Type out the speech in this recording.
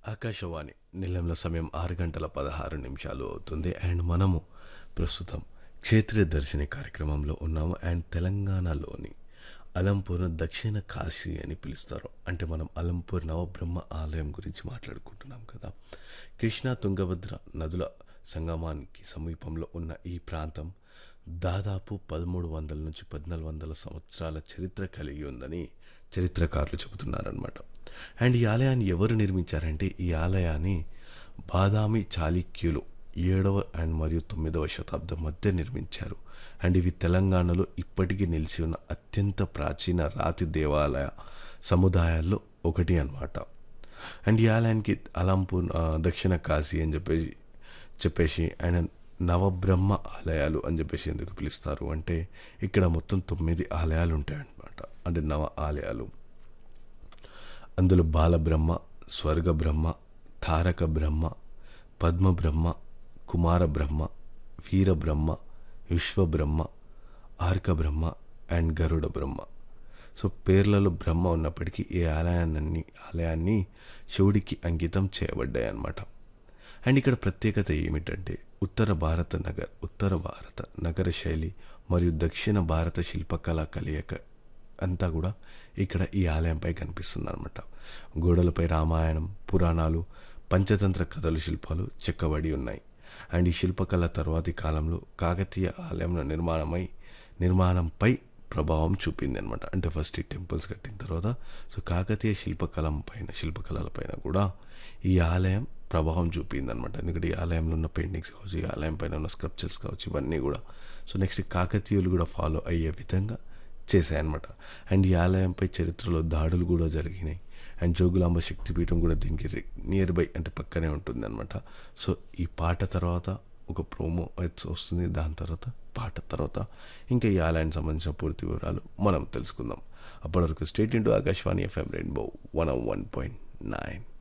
ఆకాశవాణి నిలంల సమయం ఆరు గంటల పదహారు నిమిషాలు అవుతుంది అండ్ మనము ప్రస్తుతం క్షేత్రీయ దర్శిని కార్యక్రమంలో ఉన్నాము అండ్ తెలంగాణలోని అలంపూర్ను దక్షిణ కాశీ అని పిలుస్తారు అంటే మనం అలంపూర్ నవబ్రహ్మ ఆలయం గురించి మాట్లాడుకుంటున్నాం కదా కృష్ణా తుంగభద్ర నదుల సంగమానికి సమీపంలో ఉన్న ఈ ప్రాంతం దాదాపు పదమూడు వందల నుంచి పద్నాలుగు వందల సంవత్సరాల చరిత్ర కలిగి ఉందని చరిత్రకారులు చెబుతున్నారనమాట అండ్ ఈ ఆలయాన్ని ఎవరు నిర్మించారంటే ఈ ఆలయాన్ని బాదామి చాళుక్యులు ఏడవ అండ్ మరియు తొమ్మిదవ శతాబ్దం మధ్య నిర్మించారు అండ్ ఇవి తెలంగాణలో ఇప్పటికీ నిలిచి ఉన్న అత్యంత ప్రాచీన రాతి దేవాలయ సముదాయాల్లో ఒకటి అన్నమాట అండ్ ఈ ఆలయానికి అలంపూర్ ఆ, దక్షిణ కాశీ అని చెప్పేసి చెప్పేసి ఆయన నవబ్రహ్మ ఆలయాలు అని చెప్పేసి ఎందుకు పిలుస్తారు అంటే ఇక్కడ మొత్తం తొమ్మిది ఆలయాలు ఉంటాయన్నమాట అంటే నవ ఆలయాలు అందులో బాలబ్రహ్మ స్వర్గబ్రహ్మ తారక బ్రహ్మ పద్మబ్రహ్మ కుమార బ్రహ్మ వీరబ్రహ్మ విశ్వబ్రహ్మ ఆర్క బ్రహ్మ అండ్ గరుడ బ్రహ్మ సో పేర్లలో బ్రహ్మ ఉన్నప్పటికీ ఈ ఆలయాన్ని ఆలయాన్ని శివుడికి అంకితం చేయబడ్డాయి అన్నమాట అండ్ ఇక్కడ ప్రత్యేకత ఏమిటంటే ఉత్తర భారత నగర్ ఉత్తర భారత నగర శైలి మరియు దక్షిణ భారత శిల్పకళా కలయిక అంతా కూడా ఇక్కడ ఈ ఆలయంపై కనిపిస్తుంది అనమాట గోడలపై రామాయణం పురాణాలు పంచతంత్ర కథలు శిల్పాలు చెక్కబడి ఉన్నాయి అండ్ ఈ శిల్పకళ తర్వాతి కాలంలో కాకతీయ ఆలయంలో నిర్మాణమై నిర్మాణంపై ప్రభావం చూపింది అనమాట అంటే ఫస్ట్ ఈ టెంపుల్స్ కట్టిన తర్వాత సో కాకతీయ శిల్పకళం పైన శిల్పకళల పైన కూడా ఈ ఆలయం ప్రభావం చూపింది అనమాట ఎందుకంటే ఈ ఆలయంలో ఉన్న పెయింటింగ్స్ కావచ్చు ఈ ఆలయం పైన ఉన్న స్క్రప్చర్స్ కావచ్చు ఇవన్నీ కూడా సో నెక్స్ట్ కాకతీయులు కూడా ఫాలో అయ్యే విధంగా చేశాయన్నమాట అండ్ ఈ ఆలయంపై చరిత్రలో దాడులు కూడా జరిగినాయి అండ్ జోగులాంబ శక్తిపీఠం కూడా దీనికి నియర్ బై అంటే పక్కనే ఉంటుంది అనమాట సో ఈ పాట తర్వాత ఒక ప్రోమో వస్తుంది దాని తర్వాత పాట తర్వాత ఇంకా ఈ ఆలయానికి సంబంధించిన పూర్తి వివరాలు మనం తెలుసుకుందాం అప్పటి వరకు stay tuned to Akashvani FM rainbow one one point nine